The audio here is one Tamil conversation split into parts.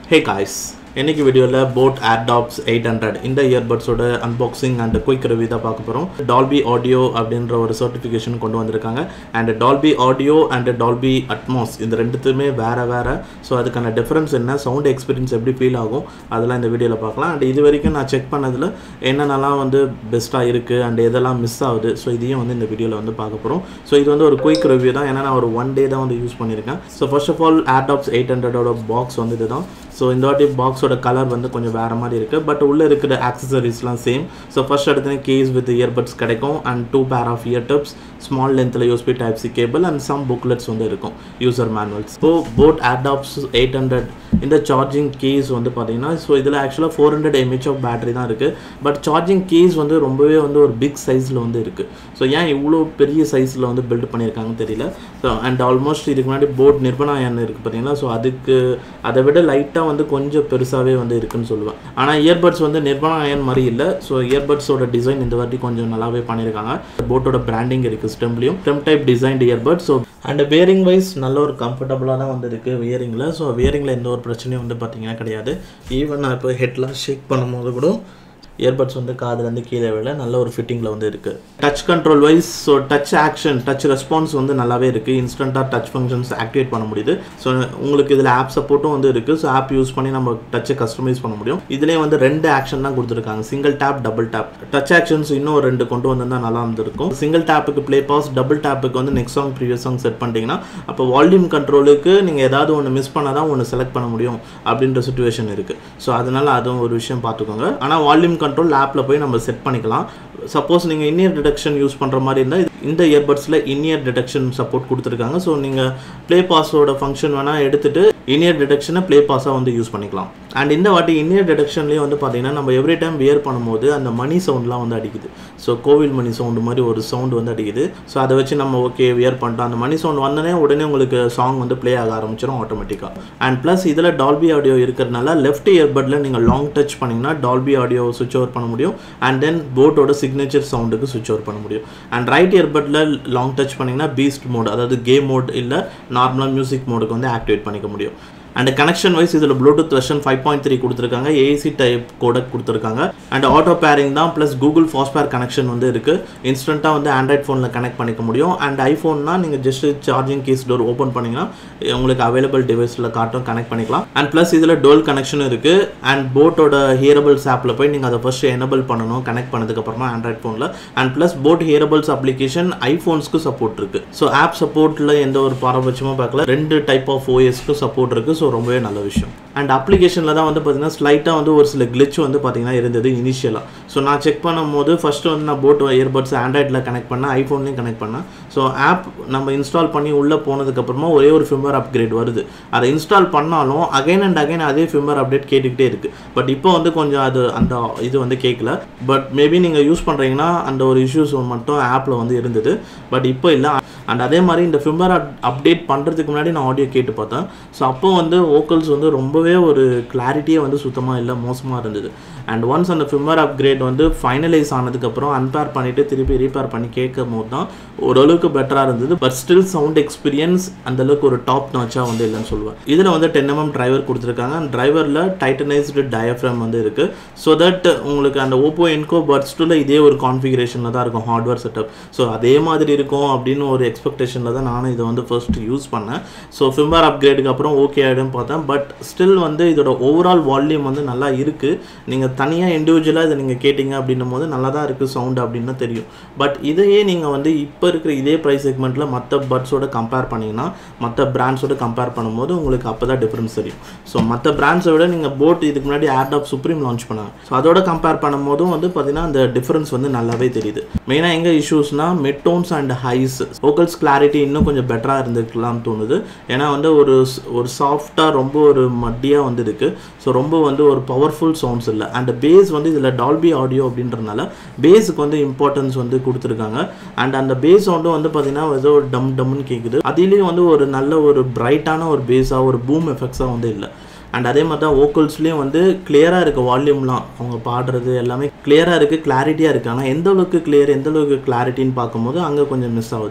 ஹே காய்ஸ் இன்னைக்கு வீடியோவில் போட் ஏர்டாப்ஸ் எயிட் ஹண்ட்ரட் இந்த இயர்பட்ஸோட அன்பாக்சிங் அண்ட் குயிக் ரிவ்யூ தான் பார்க்க போகிறோம் டால்பி ஆடியோ அப்படின்ற ஒரு சர்டிஃபிகேஷன் கொண்டு வந்திருக்காங்க and Dolby audio and Dolby Atmos இந்த ரெண்டுத்துமே வேறு வேறு ஸோ அதுக்கான டிஃப்ரென்ஸ் என்ன சவுண்ட் எக்ஸ்பீரியன்ஸ் எப்படி ஃபீல் ஆகும் அதெல்லாம் இந்த வீடியோவில் பார்க்கலாம் அண்ட் இது வரைக்கும் நான் செக் பண்ணதில் என்னென்னலாம் வந்து பெஸ்ட்டாக இருக்குது அண்ட் எதெல்லாம் மிஸ் ஆகுது ஸோ இதையும் வந்து இந்த வீடியோவில் வந்து பார்க்க போகிறோம் ஸோ இது வந்து ஒரு குயிக் ரிவ்யூ தான் ஏன்னா நான் ஒரு ஒன் டே தான் வந்து யூஸ் பண்ணியிருக்கேன் so first of all Airdopes eight ஹண்ட்ரடோட பாக்ஸ் வந்து இதுதான் ஸோ இந்த வாட்டி பாக்ஸோட கலர் வந்து கொஞ்சம் வேறு மாதிரி இருக்குது பட் உள்ளே இருக்கிற ஆக்சசரிஸ்லாம் சேம் ஸோ ஃபர்ஸ்ட் எடுத்தோன்னே கேஸ் வித் இயர்பட்ஸ் கிடைக்கும் and two pair of ear tips small லென்த்தில் USB type C cable and some booklets வந்து இருக்கும் user manuals so boAt Airdopes eight hundred இந்த சார்ஜிங் கேஸ் வந்து பார்த்தீங்கன்னா ஸோ இதில் ஆக்சுவலாக four hundred mAh of battery தான் இருக்குது பட் சார்ஜிங் கேஸ் வந்து ரொம்பவே வந்து ஒரு பிக் சைஸில் வந்து இருக்குது ஸோ ஏன் இவ்வளோ பெரிய சைஸில் வந்து பில்ட் பண்ணியிருக்காங்கன்னு தெரியல ஸோ அண்ட் ஆல்மோஸ்ட் இதுக்கு முன்னாடி போட் நிர்பனாயன் இருக்குது பார்த்தீங்களா ஸோ அதுக்கு அதை விட லைட்டாக வந்து கொஞ்சம் பெருசாகவே வந்து இருக்குன்னு சொல்லுவேன் ஆனால் இயர்பட்ஸ் வந்து நிர்பனாயன் மாதிரி இல்லை ஸோ இயர்பட்ஸோட டிசைன் இந்த வாட்டி கொஞ்சம் நல்லாவே பண்ணியிருக்காங்க போட்டோட பிராண்டிங் இருக்குது ஸ்டெம்லையும் stem type designed earbud so and wearing wise நல்ல ஒரு கம்ஃபர்டபுளாக தான் வந்து இருக்குது வியரிங்கில் ஸோ வியரிங்கில் எந்த ஒரு பிரச்சனையும் வந்து பார்த்தீங்கன்னா கிடையாது ஈவன் நான் இப்போ ஹெட்லாம் ஷேக் பண்ணும்போது கூட இயர்பட்ஸ் வந்து காதுலேருந்து கீழே விழ நல்ல ஒரு ஃபிட்டிங்கில் வந்து இருக்குது touch control wise so touch action touch response வந்து நல்லாவே இருக்குது இன்ஸ்டண்ட்டாக டச் ஃபங்க்ஷன்ஸ் ஆக்டிவேட் பண்ண முடியுது ஸோ உங்களுக்கு இதில் ஆப் சப்போர்ட்டும் வந்து இருக்குது ஸோ ஆப் யூஸ் பண்ணி நம்ம டச்சை கஸ்டமைஸ் பண்ண முடியும் இதுலேயே வந்து ரெண்டு ஆக்ஷன் தான் கொடுத்துருக்காங்க single tap double tap touch actions இன்னும் ரெண்டு கொண்டு வந்திருந்தா நல்லா இருந்திருக்கும் சிங்கிள் டேப்புக்கு ப்ளே பாஸ் டபுள் டேப்புக்கு வந்து next song previous song set பண்ணிட்டீங்கன்னா அப்போ வால்யூம் கண்ட்ரோலுக்கு நீங்கள் ஏதாவது ஒன்று மிஸ் பண்ணால் தான் ஒன்று செலக்ட் பண்ண முடியும் அப்படின்ற சுச்சுவேஷன் இருக்குது ஸோ அதனால் அதுவும் ஒரு விஷயம் பார்த்துக்கோங்க ஆனால் வால்யூம் கண்ட்ரோல் ஆப்பில் போய் நம்ம செட் பண்ணிக்கலாம் சப்போஸ் நீங்கள் இன்னியர் டிடெக்ஷன் யூஸ் பண்ணுற மாதிரி இருந்தால் இந்த இயர்பட்ஸில் இன்னியர் டிடெக்ஷன் சப்போர்ட் கொடுத்துருக்காங்க ஸோ நீங்கள் ப்ளே பாஸோட ஃபங்க்ஷன் வேணால் எடுத்துகிட்டு இன்னியர் டிடெக்ஷனை ப்ளே பாஸாக வந்து யூஸ் பண்ணிக்கலாம் அண்ட் இந்த வாட்டி இன்னியர் டிடெக்ஷன்லேயே வந்து பார்த்தீங்கன்னா நம்ம எவ்ரி டைம் வியர் பண்ணும்போது அந்த மணி சவுண்ட்லாம் வந்து அடிக்குது ஸோ கோவில் மணி சவுண்டு மாதிரி ஒரு சவுண்டு வந்து அடிக்குது ஸோ அதை வச்சு நம்ம ஓகே வியர் பண்ணிட்டோம் அந்த மணி சவுண்ட் வந்தோடனே உடனே உங்களுக்கு சாங் வந்து ப்ளே ஆக ஆரம்பிச்சிடும் ஆட்டோமேட்டிக்காக அண்ட் ப்ளஸ் இதில் டால்பி ஆடியோ இருக்கிறதுனால லெஃப்ட் இயர்பட்டில் நீங்கள் லாங் டச் பண்ணிங்கன்னா டால்பி ஆடியோ சுவிச் ஓவர் பண்ண முடியும் அண்ட் தென் போட்டோட சிக்னேச்சர் சவுண்டுக்கு சுவிச் ஓவர் பண்ண முடியும் அண்ட் ரைட் இயர்பட்டில் லாங் டச் பண்ணிங்கன்னா பீஸ்ட் மோட் அதாவது கேம் மோட் இல்லை நார்மலாக மியூசிக் மோடுக்கு வந்து ஆக்டிவேட் பண்ணிக்க முடியும் அண்ட் கனெக்ஷன் வைஸ் இதில் Bluetooth version five point three கொடுத்துருக்காங்க ஏசி டைப் கோடக் கொடுத்துருக்காங்க அண்ட் ஆட்டோ பேரிங் தான் ப்ளஸ் கூகுள் ஃபாஸ்பேர் கனெக்ஷன் வந்து இருக்குது இன்ஸ்டண்ட்டாக வந்து ஆண்ட்ராய்ட் ஃபோனில் கனெக்ட் பண்ணிக்க முடியும் அண்ட் ஐஃபோன்னா நீங்கள் just charging case door open பண்ணிங்கன்னா உங்களுக்கு அவைலபிள் டிவைஸில் காட்டும் கனெக்ட் பண்ணிக்கலாம் அண்ட் ப்ளஸ் இதில் டோல் கனெக்ஷனும் இருக்குது அண்ட் போட்டோட ஹியரபிள்ஸ் ஆப்பில் போய் நீங்கள் அதை ஃபர்ஸ்ட் எனபிள் பண்ணணும் கனெக்ட் பண்ணதுக்கப்புறமா ஆண்ட்ராய்ட் ஃபோனில் and plus boAt hearables application ஐஃபோன்ஸ்க்கு சப்போர்ட் இருக்குது ஸோ ஆப் சப்போர்ட்டில் எந்த ஒரு பாரபட்சமும் பார்க்கல ரெண்டு டைப் ஆஃப் ஓஎஸ்க்கு சப்போர்ட் இருக்குது ஸோ ரொம்பவே நல்ல விஷயம் அண்ட் அப்ளிகேஷனில் தான் வந்து பார்த்தீங்கன்னா ஸ்லைட்டாக வந்து ஒரு சில கிளிச் வந்து பார்த்தீங்கன்னா இருந்தது இனிஷியலாக ஸோ நான் செக் பண்ணும்போது ஃபஸ்ட்டு வந்து நான் போட் இயர்பட்ஸ் ஆண்ட்ராய்டில் கனெக்ட் பண்ணேன் ஐஃபோன்லேயும் கனெக்ட் பண்ணேன் ஸோ ஆப் நம்ம இன்ஸ்டால் பண்ணி உள்ளே போனதுக்கப்புறமா ஒரே ஒரு ஃபிம்மர் அப்கிரேட் வருது அதை இன்ஸ்டால் பண்ணாலும் அகைன் அண்ட் அகைன் அதே ஃபிம்மர் அப்டேட் கேட்டுக்கிட்டே இருக்குது பட் இப்போ வந்து கொஞ்சம் அது அந்த இது வந்து கேட்கல பட் மேபி நீங்கள் யூஸ் பண்ணுறீங்கன்னா அந்த ஒரு இஷ்யூஸ் மட்டும் ஆப்பில் வந்து இருந்தது பட் இப்போ இல்லை அண்ட் அதே மாதிரி இந்த ஃபிம்மர் அப்டேட் பண்ணுறதுக்கு முன்னாடி நான் ஆடியோ கேட்டு பார்த்தேன் ஸோ அப்போ வந்து வோக்கல்ஸ் வந்து ரொம்பவே ஒரு கிளாரிட்டியே வந்து சுத்தமாக இல்லை மோசமாக இருந்தது அண்ட் ஒன்ஸ் அந்த ஃபிம்மர் அப்கிரேட் வந்து ஃபைனலைஸ் ஆனதுக்கப்புறம் அன்பேர் பண்ணிவிட்டு திருப்பி ரீபேர் பண்ணி கேட்கும் போது தான் ஓரளவுக்கு பெட்டராக இருந்தது பட் ஸ்டில் சவுண்ட் எக்ஸ்பீரியன்ஸ் அந்தளவுக்கு ஒரு டாப் நாச்சாக வந்து இல்லைன்னு சொல்லுவேன் இதில் வந்து டென் எம்எம் டிரைவர் கொடுத்துருக்காங்க அண்ட் டிரைவரில் டைட்டனைஸ்டு டயஃப்ரம் வந்து இருக்குது ஸோ தட் உங்களுக்கு அந்த ஓப்போ என்கோ பட்ஸ்டில் இதே ஒரு கான்ஃபிகரேஷனில் தான் இருக்கும் ஹார்ட்வேர் செட்டப் ஸோ அதே மாதிரி இருக்கும் அப்படின்னு ஒரு எக்ஸ்பெக்டேஷனில் தான் நானும் இதை வந்து ஃபர்ஸ்ட் யூஸ் பண்ணேன் ஸோ ஃபிம்மர் அப்கிரேடுக்கு அப்புறம் ஓகே ஆகிடும் பார்த்தேன் பட் ஸ்டில் வந்து இதோட ஓவரால் வால்யூம் வந்து நல்லா இருக்குது நீங்கள் தனியாக இண்டிவிஜுவலாக இதை நீங்கள் கேட்டிங்க அப்படின்னும் போது நல்லா தான் இருக்குது சவுண்டு அப்படின்னு தெரியும் பட் இதையே நீங்கள் வந்து இப்போ இருக்கிற இதே ப்ரைஸ் செக்மெண்ட்டில் மற்ற பட்ஸோட கம்பேர் பண்ணிங்கன்னா மற்ற பிராண்ட்ஸோட கம்பேர் பண்ணும்போது உங்களுக்கு அப்போ தான் டிஃப்ரென்ஸ் தெரியும் ஸோ மற்ற பிராண்ட்ஸை விட நீங்கள் போட் இதுக்கு முன்னாடி ஏர்டாப் சுப்ரீம் லான்ச் பண்ணாங்க ஸோ அதோட கம்பேர் பண்ணும்போதும் வந்து பார்த்தீங்கன்னா அந்த டிஃப்ரென்ஸ் வந்து நல்லாவே தெரியுது மெயினாக எங்கே இஷ்யூஸ்னால் midtones and highs vocals clarity இன்னும் கொஞ்சம் பெட்டராக இருந்துக்கலாம்னு தோணுது ஏன்னா வந்து ஒரு ஒரு சாஃப்டாக ரொம்ப ஒரு மட்டியாக வந்து இருக்குது ஸோ ரொம்ப வந்து ஒரு பவர்ஃபுல் சவுண்ட்ஸ் இல்லை அண்ட் பேஸ் வந்து இதில் டால்பி ஆடியோ அப்படின்றனால பேஸுக்கு வந்து இம்பார்ட்டன்ஸ் வந்து கொடுத்துருக்காங்க அண்ட் அந்த பேஸ் சவுண்டும் வந்து பார்த்தீங்கன்னா ஏதோ ஒரு டம் டம்னு கேட்குது அதுலேயும் வந்து ஒரு நல்ல ஒரு பிரைட்டான ஒரு பேஸாக ஒரு பூம் எஃபெக்ட்ஸாக வந்து இல்லை அண்ட் அதே மாதிரி தான் வோக்கல்ஸ்லேயும் வந்து கிளியராக இருக்குது வால்யூம்லாம் அவங்க பாடுறது எல்லாமே கிளியராக இருக்குது கிளாரிட்டியாக இருக்குது ஆனால் எந்த அளவுக்கு கிளியர் எந்த அளவுக்கு கிளாரிட்டின்னு பார்க்கும்போது அங்கே கொஞ்சம் மிஸ் ஆகுது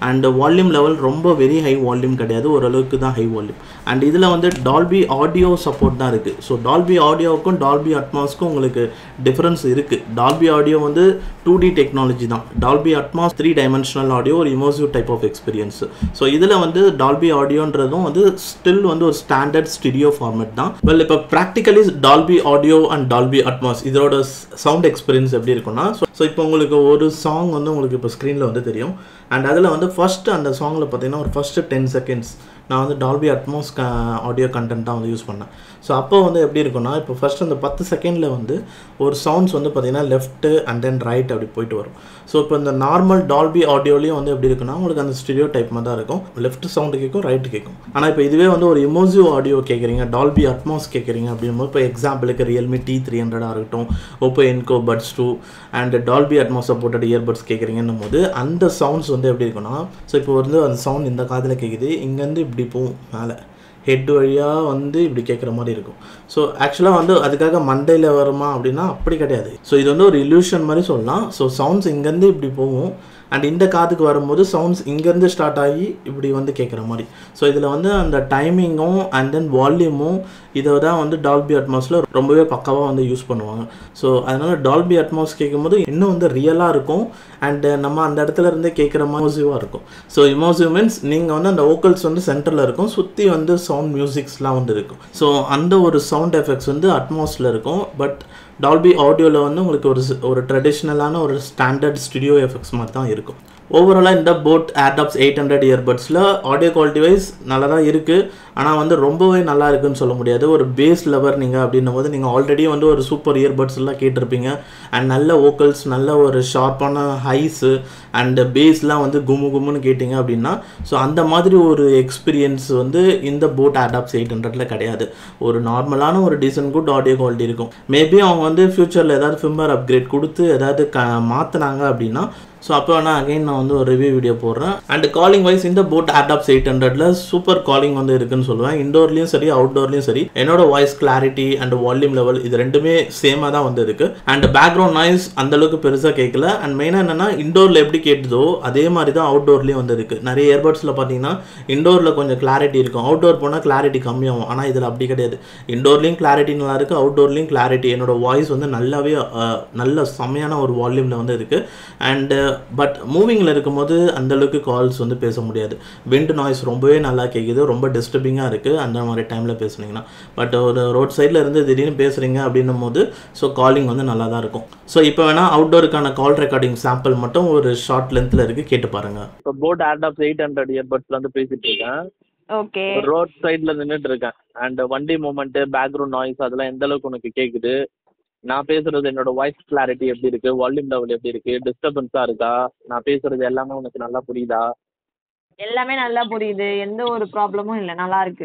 அண்ட் வால்யூம் லெவல் ரொம்ப வெரி ஹை வால்யூம் கிடையாது ஓரளவுக்கு தான் ஹை வால்யூம் அண்ட் இதில் வந்து டால்பி ஆடியோ சப்போர்ட் தான் இருக்குது ஸோ டால்பி ஆடியோவுக்கும் டால்பி அட்மாஸ்க்கும் உங்களுக்கு டிஃப்ரென்ஸ் இருக்குது டால்பி ஆடியோ வந்து டூ டி டெக்னாலஜி தான் Dolby Atmos three dimensional audio ஒரு immersive type of experience so இதில் வந்து டால்பி ஆடியோன்றதும் வந்து ஸ்டில் வந்து ஒரு ஸ்டாண்டர்ட் ஸ்டுடியோ ஃபார்மேட் தான் வெல் இப்போ practically Dolby audio and Dolby Atmos இதோட சவுண்ட் எக்ஸ்பீரியன்ஸ் எப்படி இருக்கும்னா ஸோ ஸோ இப்போ உங்களுக்கு ஒரு சாங் வந்து உங்களுக்கு இப்போ ஸ்க்ரீனில் வந்து தெரியும் அண்ட் அதில் வந்து ஃபஸ்ட்டு அந்த சாங்கில் பார்த்தீங்கன்னா ஒரு ஃபஸ்ட்டு டென் செகண்ட்ஸ் நான் வந்து டால்பி அட்மாஸ் ஆடியோ கண்டென்ட் தான் வந்து யூஸ் பண்ணேன் ஸோ அப்போ வந்து எப்படி இருக்கும்னா இப்போ ஃபஸ்ட் அந்த பத்து செகண்டில் வந்து ஒரு சவுண்ட்ஸ் வந்து பார்த்தீங்கன்னா லெஃப்ட்டு அண்ட் தென் ரைட் அப்படி போயிட்டு வரும் ஸோ இப்போ இந்த நார்மல் டால்பி ஆடியோலையும் வந்து எப்படி இருக்குன்னா உங்களுக்கு அந்த ஸ்டுடியோ டைப் மாதிரி தான் இருக்கும் லெஃப்ட் சவுண்டு கேட்கும் ரைட்டு கேட்கும் ஆனால் இப்போ இதுவே வந்து ஒரு இமோசிவ் ஆடியோ கேட்குறீங்க டால்பி அட்மாஸ் கேட்குறீங்க அப்படிங்கும்போது இப்போ எக்ஸாம்பிளுக்கு ரியல்மி டி த்ரீ ஹண்ட்ரடாக இருக்கட்டும் Oppo Enco buds two and Dolby Atmos supported earbuds கேட்குறீங்கன்னும் போது அந்த சவுண்ட்ஸ் வந்து எப்படி இருக்குன்னா ஸோ இப்போ வந்து அந்த சவுண்ட் இந்த காதில் கேட்குது இங்கேருந்து இப்படி போகும் மேலே ஹெட் வழியாக வந்து இப்படி கேட்குற மாதிரி இருக்கும் ஸோ ஆக்சுவலாக வந்து அதுக்காக மண்டையில் வருமா அப்படின்னா அப்படி கிடையாது ஸோ இது வந்து ஒரு இல்யூஷன் மாதிரி சொல்லலாம் ஸோ சவுண்ட்ஸ் இங்கேருந்து இப்படி போகும் அண்ட் இந்த காதுக்கு வரும்போது சவுண்ட்ஸ் இங்கேருந்து ஸ்டார்ட் ஆகி இப்படி வந்து கேட்குற மாதிரி ஸோ இதில் வந்து அந்த டைமிங்கும் அண்ட் தென் வால்யூமும் இதை தான் வந்து டால்பி அட்மாஸில் ரொம்பவே பக்காவாக வந்து யூஸ் பண்ணுவாங்க ஸோ அதனால் டால்பி அட்மாஸ் கேட்கும்போது இன்னும் வந்து ரியலாக இருக்கும் அண்ட் நம்ம அந்த இடத்துல இருந்தே கேட்குற மாதிரி இமோசிவாக இருக்கும் ஸோ இமோசிவ் மீன்ஸ் நீங்கள் வந்து அந்த வோக்கல்ஸ் வந்து சென்டரில் இருக்கும் சுற்றி வந்து சவுண்ட் மியூசிக்ஸ்லாம் வந்து இருக்கும் ஸோ அந்த ஒரு சவுண்ட் எஃபெக்ட்ஸ் வந்து அட்மாஸில் இருக்கும் பட் டால்பி ஆடியோவில் வந்து உங்களுக்கு ஒரு ஒரு ட்ரெடிஷ்னலான ஒரு ஸ்டாண்டர்ட் ஸ்டுடியோ எஃபெக்ட்ஸ் மாதிரி தான் இருக்கும் ஓவராலாக இந்த போட் ஏர்டாப்ஸ் எயிட் ஹண்ட்ரட் இயர்பட்ஸில் ஆடியோ குவாலிட்டி வைஸ் நல்லா தான் இருக்குது ஆனால் வந்து ரொம்பவே நல்லா இருக்குன்னு சொல்ல முடியாது ஒரு பேஸ் லெவர் நீங்கள் அப்படின்னும் போது நீங்கள் ஆல்ரெடி வந்து ஒரு சூப்பர் இயர்பட்ஸ் எல்லாம் கேட்டிருப்பீங்க அண்ட் நல்ல வோக்கல்ஸ் நல்ல ஒரு ஷார்ப்பான ஹைஸு அண்ட் பேஸ்லாம் வந்து கும்மு கும்முன்னு கேட்டிங்க அப்படின்னா ஸோ அந்த மாதிரி ஒரு எக்ஸ்பீரியன்ஸ் வந்து இந்த போட் ஏர்டாப்ஸ் எயிட் ஹண்ட்ரட்ல கிடையாது ஒரு நார்மலான ஒரு டீசன்ட் குட் ஆடியோ குவாலிட்டி இருக்கும் மேபி அவங்க வந்து ஃப்யூச்சரில் ஏதாவது ஃபிம்மர் அப்கிரேட் கொடுத்து ஏதாவது க மாற்றினாங்க அப்படின்னா ஸோ அப்போ வேணால் அகைன் நான் வந்து ஒரு ரிவ்யூ வீடியோ போடுறேன் அண்ட் காலிங் வைஸ் இந்த போட் ஏர்டாப்ஸ் எயிட் ஹண்ட்ரட்ல சூப்பர் காலிங் வந்து இருக்குன்னு சொல்லுவேன் இண்டோர்லேயும் சரி அவுட்டோர்லேயும் சரி என்னோட voice clarity and volume level இது ரெண்டுமே சேமாக தான் வந்து இருக்கு அண்ட் பேக்ரவுண்ட் நாய்ஸ் அந்த அளவுக்கு பெருசாக கேட்கல அண்ட் மெயினாக என்னன்னா இண்டோரில் எப்படி கேட்டுதோ அதே மாதிரி தான் அவுட்டோர்லேயும் வந்து இருக்கு நிறைய இயர்பட்ஸில் பார்த்தீங்கன்னா இண்டோரில் கொஞ்சம் கிளாரிட்டி இருக்கும் அவுட்டோர் போனால் கிளாரிட்டி கம்மியாகும் ஆனால் இதில் அப்படி கிடையாது இண்டோர்லேயும் கிளாரிட்டி நல்லா இருக்கு அவுட்டோர்லேயும் கிளாரிட்டி என்னோட வாய்ஸ் வந்து நல்லாவே அஹ், நல்ல செம்மையான ஒரு வால்யூமில் வந்து இருக்கு அண்ட் பட் மூவிங்கில் இருக்கும்போது அந்த அளவுக்கு கால்ஸ் வந்து பேச முடியாது விண்ட் நாய்ஸ் ரொம்பவே நல்லா கேட்குது ரொம்ப டிஸ்டர்பிங்காக இருக்குது அந்த மாதிரி டைமில் பேசுனீங்கன்னா பட் ஒரு ரோட் சைடில் இருந்து திடீர்னு பேசுகிறீங்க அப்படின்னும் போது ஸோ காலிங் வந்து நல்லா தான் இருக்கும் ஸோ இப்போ வேணால் அவுட்டோருக்கான கால் ரெக்கார்டிங் சாம்பிள் மட்டும் ஒரு ஷார்ட் லென்த்தில் இருக்குது கேட்டு பாருங்கள் இப்போ போட் ஏர்டாப்ஸ் எயிட் ஹண்ட்ரட் இயர்பட்ஸ்ல வந்து பேசிட்டு இருக்கேன் ஓகே ரோட் சைடில் நின்றுட்டு இருக்கேன் அண்ட் வண்டி மூமெண்ட் பேக்ரவுண்ட் நாய்ஸ் அதெல்லாம் எந்த அளவுக்கு உனக்கு கேட்குது நான் பேசுறது என்னோட வாய்ஸ் கிளாரிட்டி எப்படி இருக்கு வால்யூம் லெவல் எப்படி இருக்கு டிஸ்டர்பன்ஸா இருக்கா நான் பேசுறது எல்லாமே உனக்கு நல்லா புரியுதா எல்லாமே நல்லா புரியுது எந்த ஒரு ப்ராப்ளமும் இல்லை நல்லா இருக்கு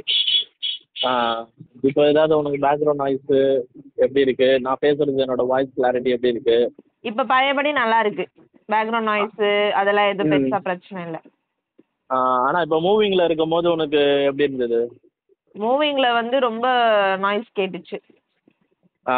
ஆ, இப்போ ஏதாவது உனக்கு பேக்ரவுண்ட் நாய்ஸ் எப்படி இருக்கு நான் பேசுறது என்னோட வாய்ஸ் கிளாரிட்டி எப்படி இருக்கு இப்போ பழையபடி நல்லா இருக்கு பேக்ரவுண்ட் நாய்ஸு அதெல்லாம் எதுவும் ம். பெருசா பிரச்சனை இல்லை ஆ, ஆனா இப்போ மூவிங்ல இருக்கும் போது உனக்கு எப்படி இருந்தது மூவிங்ல வந்து ரொம்ப நாய்ஸ் கேட்டுச்சு ஆ,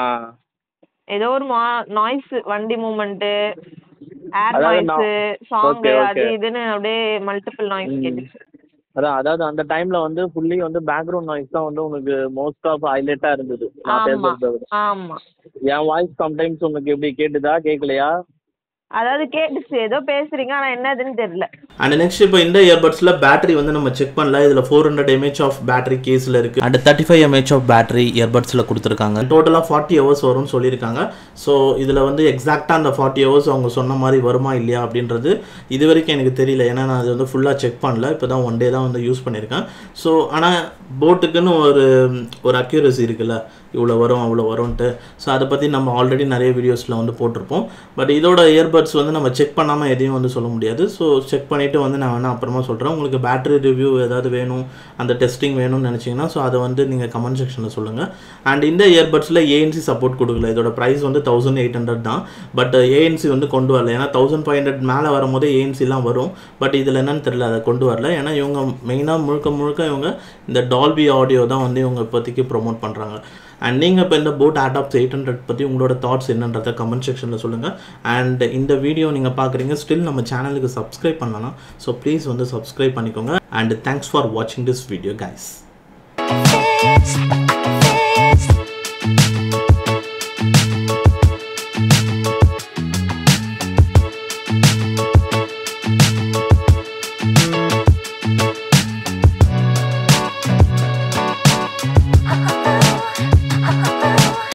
ஏதோ ஒரு நாய்ஸ் வண்டி மூமெண்ட்டு ஏர் அதாவது நான்- நாய்ஸு சாங்கு Okay, அது okay. இதுன்னு அப்படியே மல்டிபிள் நாய்ஸ் ம். கேட்டுச்சு அதான் அதாவது அந்த டைம்ல வந்து ஃபுல்லி வந்து பேக்ரவுண்ட் நாய்ஸ் தான் வந்து உனக்கு மோஸ்ட் ஆஃப் ஹைலைட்டா இருந்தது நான் ஆமா பேசுறத விட ஆமா என் வாய்ஸ் சம்டைம்ஸ் உனக்கு எப்படி கேட்டுதா கேட்கலையா அதாவது கேட்டுச்சு ஏதோ பேசுறீங்க ஆனா என்னதுன்னு தெரியல அண்ட் நெக்ஸ்ட் இப்போ இந்த இயர்பட்ஸில் பேட்டரி வந்து நம்ம செக் பண்ணல இதில் four hundred mAh of battery கேஸில் இருக்குது and thirty five mAh of battery இயர்பட்ஸில் கொடுத்துருக்காங்க டோட்டலாக ஃபார்ட்டி ஹவர்ஸ் வரும்னு சொல்லியிருக்காங்க ஸோ இதில் வந்து எக்ஸாக்டாக அந்த ஃபார்ட்டி ஹவர்ஸ் அவங்க சொன்ன மாதிரி வருமா இல்லையா அப்படின்றது இது வரைக்கும் எனக்கு தெரியல ஏன்னா நான் அது வந்து ஃபுல்லாக செக் பண்ணல இப்போ தான் ஒன் டே தான் வந்து யூஸ் பண்ணியிருக்கேன் ஸோ ஆனால் போட்டுக்குன்னு ஒரு ஒரு அக்யூரசி இருக்குல்ல இவ்வளோ வரும் அவ்வளோ வரும்ன்ட்டு ஸோ அதை பற்றி நம்ம ஆல்ரெடி நிறைய வீடியோஸில் வந்து போட்டிருப்போம் பட் இதோட இயர்பட்ஸ் வந்து நம்ம செக் பண்ணாமல் எதையும் வந்து சொல்ல முடியாது ஸோ செக் பண்ணிவிட்டு வந்து நான் வேணால் அப்புறமா சொல்கிறேன் உங்களுக்கு பேட்டரி ரிவ்யூ ஏதாவது வேணும் அந்த டெஸ்டிங் வேணும்னு நினச்சிங்கன்னா ஸோ அதை வந்து நீங்கள் கமெண்ட் செக்ஷனில் சொல்லுங்கள் அண்ட் இந்த இயர்பட்ஸில் ஏஎன்சி சப்போர்ட் கொடுக்கல இதோட ப்ரைஸ் வந்து தௌசண்ட் எயிட் ஹண்ட்ரட் தான் பட் ஏஎன்சி வந்து கொண்டு வரல ஏன்னா தௌசண்ட் ஃபைவ் ஹண்ட்ரட் மேலே வரும்போது ஏஎன்சிலாம் வரும் பட் இதில் என்னன்னு தெரியல அதை கொண்டு வரல ஏன்னா இவங்க மெயினாக முழுக்க முழுக்க இவங்க இந்த டால்பி ஆடியோ தான் வந்து இவங்க இப்போதைக்கு ப்ரோமோட் பண்ணுறாங்க அண்ட் நீங்கள் இப்போ இந்த போட் ஆடாப்ஸ் எயிட் ஹண்ட்ரட் பற்றி உங்களோட தாட்ஸ் என்னன்றதை கமெண்ட் செக்ஷனில் சொல்லுங்கள் அண்ட் இந்த இந்த வீடியோ நீங்கள் பார்க்குறீங்க ஸ்டில் நம்ம சேனலுக்கு சப்ஸ்கிரைப் பண்ணலாம் ஸோ ப்ளீஸ் வந்து சப்ஸ்கிரைப் பண்ணிக்கோங்க அண்ட் தேங்க்ஸ் ஃபார் வாட்சிங் திஸ் வீடியோ கைஸ் It's